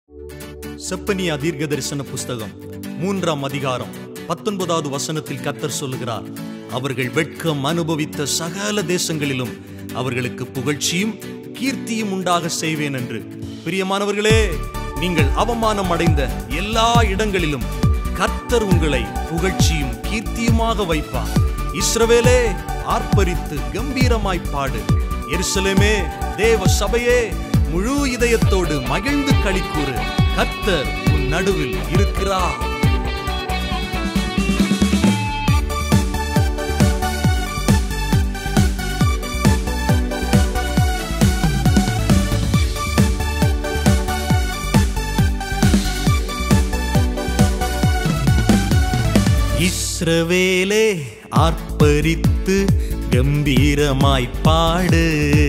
செப்பனியா தீர்க்க தரிசன புஸ்தகம் மூன்றாம் அதிகாரம் பத்தொன்பதாவது வசனத்தில் கத்தர் சொல்லுகிறார் அவர்கள் வெட்கம் அனுபவித்த சகல தேசங்களிலும் அவர்களுக்கு புகழ்ச்சியும் கீர்த்தியும் உண்டாக செய்வேன் என்று பிரியமானவர்களே நீங்கள் அவமானம் அடைந்த எல்லா இடங்களிலும் கர்த்தர் உங்களை புகழ்ச்சியும் கீர்த்தியுமாக வைப்பார் இஸ்ரவேலே ஆர்ப்பரித்து கம்பீரமாய் பாடு எருசலேமே தேவ சபையே முழு இதயத்தோடு மகிழ்ந்து களிக்கூறு கர்த்தர் உன் நடுவில் இருக்கிறார் இஸ்ரவேலே ஆர்ப்பரித்து கம்பீரமாய் பாடு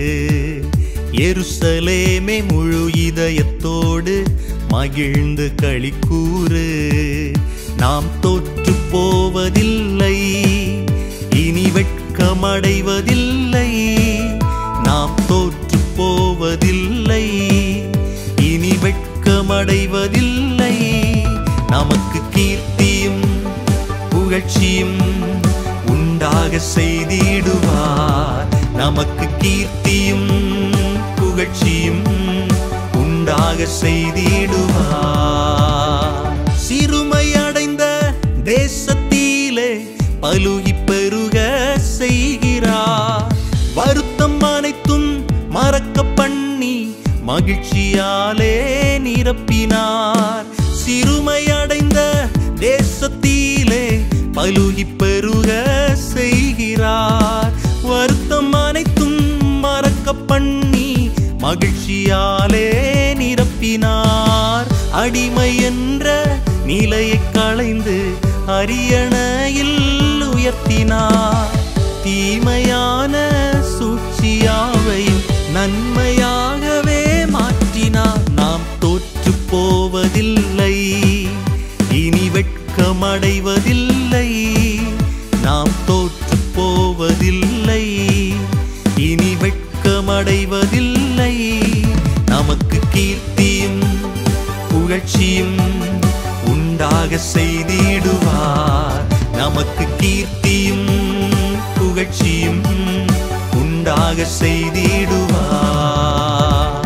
எருசலேமே முழு இதயத்தோடு மகிழ்ந்து களிக்கூறு நாம் தோற்று போவதில்லை இனி வெட்கமடைவதில்லை நாம் தோற்று போவதில்லை இனி வெட்கமடைவதில்லை நமக்கு கீர்த்தியும் புகழ்ச்சியும் உண்டாக செய்திடுவார் நமக்கு கீர்த்தியும் புகழ்ச்சியும் உண்டாக செய்திடுவார் சிறுமை அடைந்த தேசத்திலே பலுகி பெருக செய்கிறார் வருத்தம் அனைத்தும் மறக்க பண்ணி மகிழ்ச்சியாலே நிரப்பினார் சிறுமை அடைந்த தேசத்திலே பலுகி பெருக செய்கிறார் வருத்தம் அனைத்தும் மறக்க பண்ணி மகிழ்ச்சியாலே நிரப்பினார் அடிமை என்ற நிலையை களைந்து அரியணையில் உயர்த்தினார் தீமையான சூழ்ச்சியாவையும் நன்மையாகவே மாற்றினார் நாம் தோற்று போவதில்லை இனி வெட்கமடைவதில்லை நாம் தோற்று போவதில்லை இனி வெட்கமடைவதில்லை நமக்கு கீர்த்தியும் புகழ்ச்சியும் உண்டாக செய்திடுவார் நமக்கு கீர்த்தியும் புகழ்ச்சியும் உண்டாக செய்திடுவார்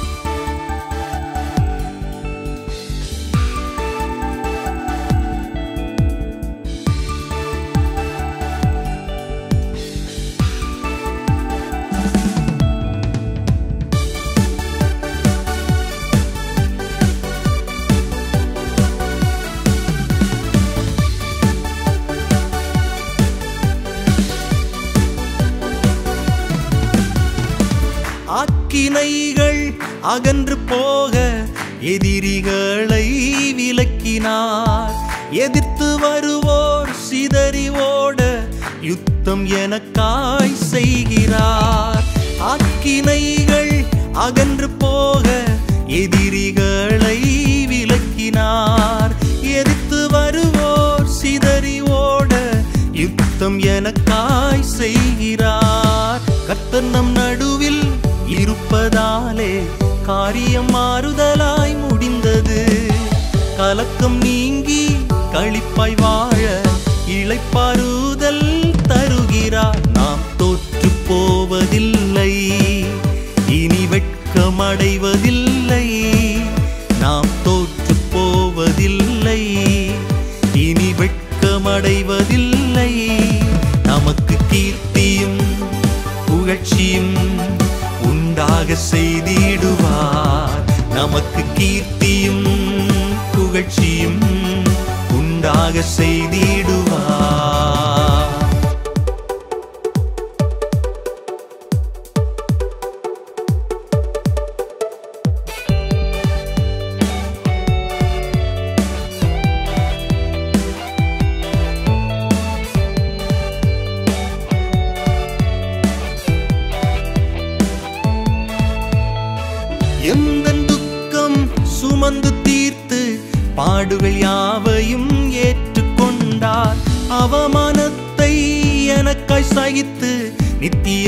ஆக்கினைகள் அகன்று போக எதிரிகளை விலக்கினார் எதிர்த்து வருவோர் சிதறி ஓட யுத்தம் எனக்காய் செய்கிறார் ஆக்கினைகள் அகன்று போக எதிரிகளை விலக்கினார் எதிர்த்து வருவோர் சிதறி ஓட யுத்தம் எனக்காய் செய்கிறார் கர்த்தர் நம் நடுவில் இருப்பதாலே காரியம் மாறுதலாய் முடிந்தது கலக்கம் நீங்கி களிப்பாய் வாழ இளைப்பாறுதல் தருகிறார் நாம் தோற்று போவதில்லை இனி வெட்கமடைவதில்லை நாம் தோற்று போவதில்லை இனி வெட்கமடைவதில்லை நமக்கு கீர்த்தியும் புகழ்ச்சியும் உண்டாக செய்திடுவார் நமக்கு கீர்த்தியும் புகழ்ச்சியும் உண்டாக செய்திடுவார் எந்த துக்கம் சுமந்து தீர்த்து பாடுகள் யாவையும் ஏற்றுக்கொண்டார் அவமானத்தை எனக்காய் சகித்து நித்திய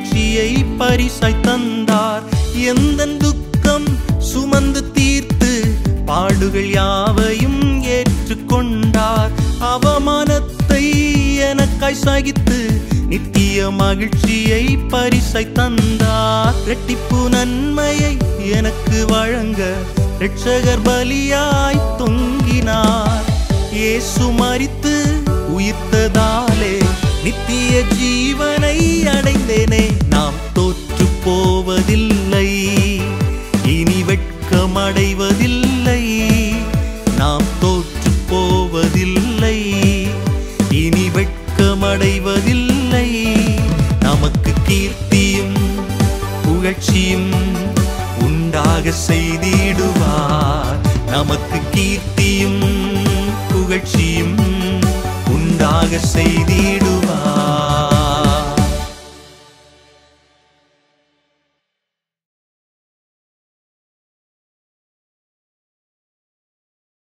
மகிழ்ச்சியை பரிசாய் தந்தார் எந்த துக்கம் சுமந்து தீர்த்து பாடுகள் யாவையும் ஏற்றுக்கொண்டார் அவமானத்தை எனக்காய் சகித்து நித்திய மகிழ்ச்சியை பரிசை தந்தார் ரெட்டிப்பு நன்மையை எனக்கு வழங்க இரட்சகர் பலியாய் தொங்கினார் இயேசு மரித்து உயிர்த்ததாலே நித்திய ஜீவனை அடைந்தேனே நாம் தோற்று போவதில்லை இனி வெட்கமடைவதில்லை நாம் தோற்று போவதில்லை இனி வெட்கமடைவதில்லை நமக்கு கீர்த்தியும் புகழ்ச்சியும் உண்டாக செய்திடுவார் நமக்கு கீர்த்தியும் புகழ்ச்சியும் உண்டாக செய்திடுவார்